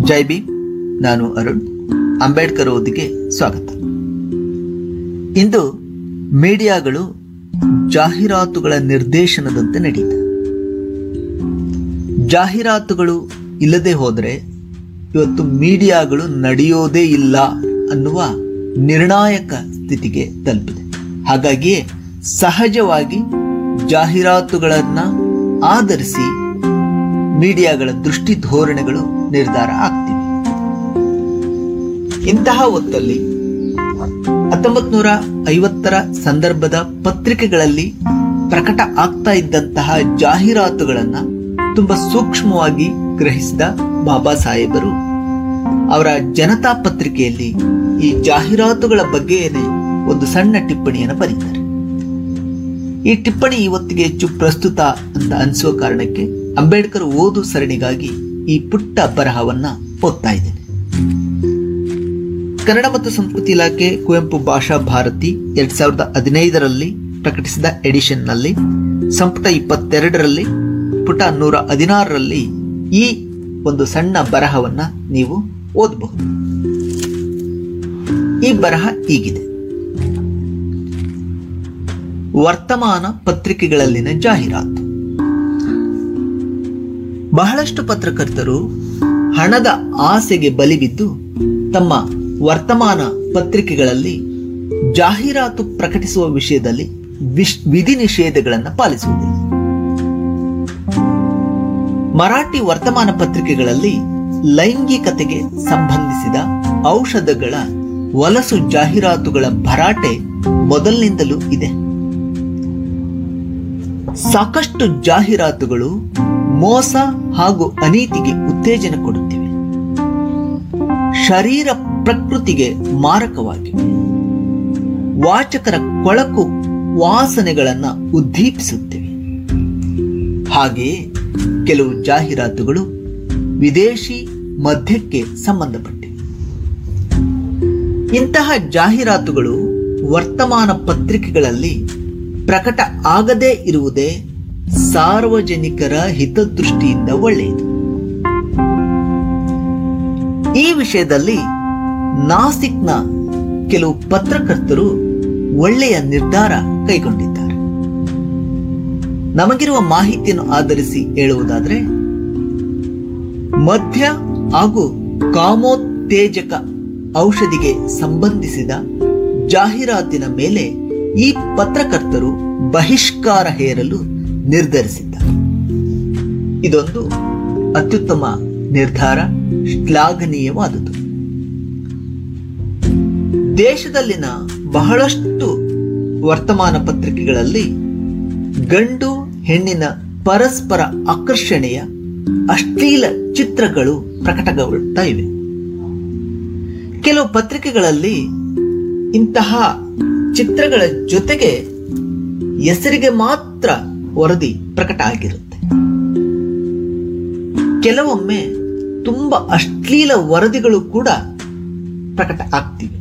ಜೈ ಭೀಮ್ ನಾನು ಅರುಣ್ ಅಂಬೇಡ್ಕರ್ ಓದಿಗೆ ಸ್ವಾಗತ ಇಂದು ಮೀಡಿಯಾಗಳು ಜಾಹೀರಾತುಗಳ ನಿರ್ದೇಶನದಂತೆ ನಡೀತವೆ ಜಾಹೀರಾತುಗಳು ಇಲ್ಲದೆ ಹೋದರೆ ಇವತ್ತು ಮೀಡಿಯಾಗಳು ನಡೆಯೋದೇ ಇಲ್ಲ ಅನ್ನುವ ನಿರ್ಣಾಯಕ ಸ್ಥಿತಿಗೆ ತಲುಪಿದೆ ಹಾಗಾಗಿಯೇ ಸಹಜವಾಗಿ ಜಾಹೀರಾತುಗಳನ್ನು ಆಧರಿಸಿ ಮೀಡಿಯಾಗಳ ದೃಷ್ಟಿ ಧೋರಣೆಗಳು ನಿರ್ಧಾರ ಆಗ್ತಿವೆ ಇಂತಹ ಹೊತ್ತಲ್ಲಿ ಹತ್ತೊಂಬತ್ ನೂರ ಐವತ್ತರ ಸಂದರ್ಭದ ಪತ್ರಿಕೆಗಳಲ್ಲಿ ಪ್ರಕಟ ಆಗ್ತಾ ಇದ್ದಂತಹ ಜಾಹೀರಾತುಗಳನ್ನ ತುಂಬಾ ಸೂಕ್ಷ್ಮವಾಗಿ ಗ್ರಹಿಸಿದ ಬಾಬಾ ಸಾಹೇಬರು ಅವರ ಜನತಾ ಪತ್ರಿಕೆಯಲ್ಲಿ ಈ ಜಾಹೀರಾತುಗಳ ಬಗ್ಗೆಯೇ ಒಂದು ಸಣ್ಣ ಟಿಪ್ಪಣಿಯನ್ನು ಬರೀತಾರೆ ಈ ಟಿಪ್ಪಣಿ ಇವತ್ತಿಗೆ ಹೆಚ್ಚು ಪ್ರಸ್ತುತ ಅಂತ ಅನಿಸುವ ಕಾರಣಕ್ಕೆ ಅಂಬೇಡ್ಕರ್ ಓದು ಸರಣಿಗಾಗಿ ಈ ಪುಟ್ಟ ಬರಹವನ್ನ ಓದ್ತಾ ಇದ್ದೇನೆ ಕನ್ನಡ ಮತ್ತು ಸಂಸ್ಕೃತಿ ಇಲಾಖೆ ಕುವೆಂಪು ಭಾಷಾ ಭಾರತಿ ಎರಡ್ ಸಾವಿರದ ಹದಿನೈದರಲ್ಲಿ ಪ್ರಕಟಿಸಿದ ಎಡಿಷನ್ನಲ್ಲಿ ಸಂಪುಟ ಇಪ್ಪತ್ತೆರಡರಲ್ಲಿ ಪುಟ ನೂರ ಹದಿನಾರರಲ್ಲಿ ಈ ಒಂದು ಸಣ್ಣ ಬರಹವನ್ನ ನೀವು ಓದಬಹುದು ಈ ಬರಹ ಹೀಗಿದೆ ವರ್ತಮಾನ ಪತ್ರಿಕೆಗಳಲ್ಲಿನ ಜಾಹೀರಾತು ಬಹಳಷ್ಟು ಪತ್ರಕರ್ತರು ಹಣದ ಆಸೆಗೆ ಬಲಿಬಿದ್ದು ತಮ್ಮ ವರ್ತಮಾನ ಪತ್ರಿಕೆಗಳಲ್ಲಿ ಜಾಹೀರಾತು ಪ್ರಕಟಿಸುವ ವಿಷಯದಲ್ಲಿ ವಿಶ್ ವಿಧಿ ನಿಷೇಧಗಳನ್ನು ಪಾಲಿಸುವುದಿಲ್ಲ ಮರಾಠಿ ವರ್ತಮಾನ ಪತ್ರಿಕೆಗಳಲ್ಲಿ ಲೈಂಗಿಕತೆಗೆ ಸಂಬಂಧಿಸಿದ ಔಷಧಗಳ ವಲಸು ಜಾಹೀರಾತುಗಳ ಭರಾಟೆ ಮೊದಲಿನಿಂದಲೂ ಇದೆ ಸಾಕಷ್ಟು ಜಾಹೀರಾತುಗಳು ಮೋಸ ಹಾಗೂ ಅನೀತಿಗೆ ಉತ್ತೇಜನ ಕೊಡುತ್ತಿವೆ ಶರೀರ ಪ್ರಕೃತಿಗೆ ಮಾರಕವಾಗಿವೆ ವಾಚಕರ ಕೊಳಕು ವಾಸನೆಗಳನ್ನ ಉದ್ದೀಪಿಸುತ್ತಿವೆ ಹಾಗೆಯೇ ಕೆಲವು ಜಾಹೀರಾತುಗಳು ವಿದೇಶಿ ಮದ್ಯಕ್ಕೆ ಸಂಬಂಧಪಟ್ಟಿವೆ ಇಂತಹ ಜಾಹೀರಾತುಗಳು ವರ್ತಮಾನ ಪತ್ರಿಕೆಗಳಲ್ಲಿ ಪ್ರಕಟ ಆಗದೇ ಇರುವುದೇ ಸಾರ್ವಜನಿಕರ ಹಿತದೃಷ್ಟಿಯಿಂದ ಒಳ್ಳೆಯದು ಈ ವಿಷಯದಲ್ಲಿ ನಾಸಿಕ್ನ ಕೆಲವು ಪತ್ರಕರ್ತರು ಒಳ್ಳೆಯ ನಿರ್ಧಾರ ಕೈಗೊಂಡಿದ್ದಾರೆ ನಮಗಿರುವ ಮಾಹಿತಿಯನ್ನು ಆಧರಿಸಿ ಹೇಳುವುದಾದ್ರೆ ಮದ್ಯ ಹಾಗೂ ಕಾಮೋತ್ತೇಜಕ ಔಷಧಿಗೆ ಸಂಬಂಧಿಸಿದ ಜಾಹೀರಾತಿನ ಮೇಲೆ ಈ ಪತ್ರಕರ್ತರು ಬಹಿಷ್ಕಾರ ಹೇರಲು ನಿರ್ಧರಿಸಿದ್ದಾರೆ ಇದೊಂದು ಅತ್ಯುತ್ತಮ ನಿರ್ಧಾರ ಶ್ಲಾಘನೀಯವಾದುದು ದೇಶದಲ್ಲಿನ ಬಹಳಷ್ಟು ವರ್ತಮಾನ ಪತ್ರಿಕೆಗಳಲ್ಲಿ ಗಂಡು ಹೆಣ್ಣಿನ ಪರಸ್ಪರ ಆಕರ್ಷಣೆಯ ಅಶ್ಲೀಲ ಚಿತ್ರಗಳು ಪ್ರಕಟಗೊಳ್ತಾ ಇವೆ ಕೆಲವು ಪತ್ರಿಕೆಗಳಲ್ಲಿ ಇಂತಹ ಚಿತ್ರಗಳ ಜೊತೆಗೆ ಹೆಸರಿಗೆ ಮಾತ್ರ ವರದಿ ಪ್ರಕಟ ಆಗಿರುತ್ತೆ ಕೆಲವೊಮ್ಮೆ ತುಂಬಾ ಅಶ್ಲೀಲ ವರದಿಗಳು ಕೂಡ ಪ್ರಕಟ ಆಗ್ತಿವೆ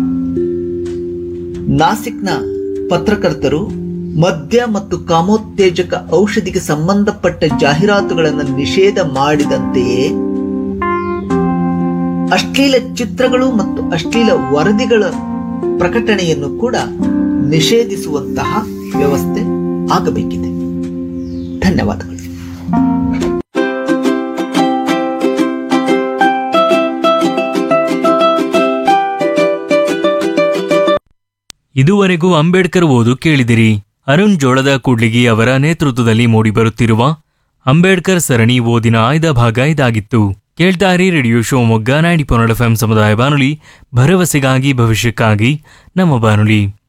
ನಾಸಿಕ್ನ ಪತ್ರಕರ್ತರು ಮದ್ಯ ಮತ್ತು ಕಾಮೋತ್ತೇಜಕ ಔಷಧಿಗೆ ಸಂಬಂಧಪಟ್ಟ ಜಾಹೀರಾತುಗಳನ್ನು ನಿಷೇಧ ಮಾಡಿದಂತೆಯೇ ಅಶ್ಲೀಲ ಚಿತ್ರಗಳು ಮತ್ತು ಅಶ್ಲೀಲ ವರದಿಗಳ ಪ್ರಕಟಣೆಯನ್ನು ಕೂಡ ನಿಷೇಧಿಸುವಂತಹ ವ್ಯವಸ್ಥೆ ಆಗಬೇಕಿದೆ ಧನ್ಯವಾದಗಳು ಇದುವರೆಗೂ ಅಂಬೇಡ್ಕರ್ ಓದು ಕೇಳಿದಿರಿ ಅರುಣ್ ಜೋಳದ ಕೂಡ್ಲಿಗಿ ಅವರ ನೇತೃತ್ವದಲ್ಲಿ ಮೂಡಿಬರುತ್ತಿರುವ ಅಂಬೇಡ್ಕರ್ ಸರಣಿ ಓದಿನ ಆಯ್ದ ಭಾಗ ಇದಾಗಿತ್ತು ಕೇಳ್ತಾರಿ ರೇಡಿಯೋ ಶಿವಮೊಗ್ಗ ನೈಂಟಿ ಪೊನ್ನಡ ಎಫ್ ಸಮುದಾಯ ಬಾನುಲಿ ಭರವಸೆಗಾಗಿ ಭವಿಷ್ಯಕ್ಕಾಗಿ ನಮ್ಮ ಬಾನುಲಿ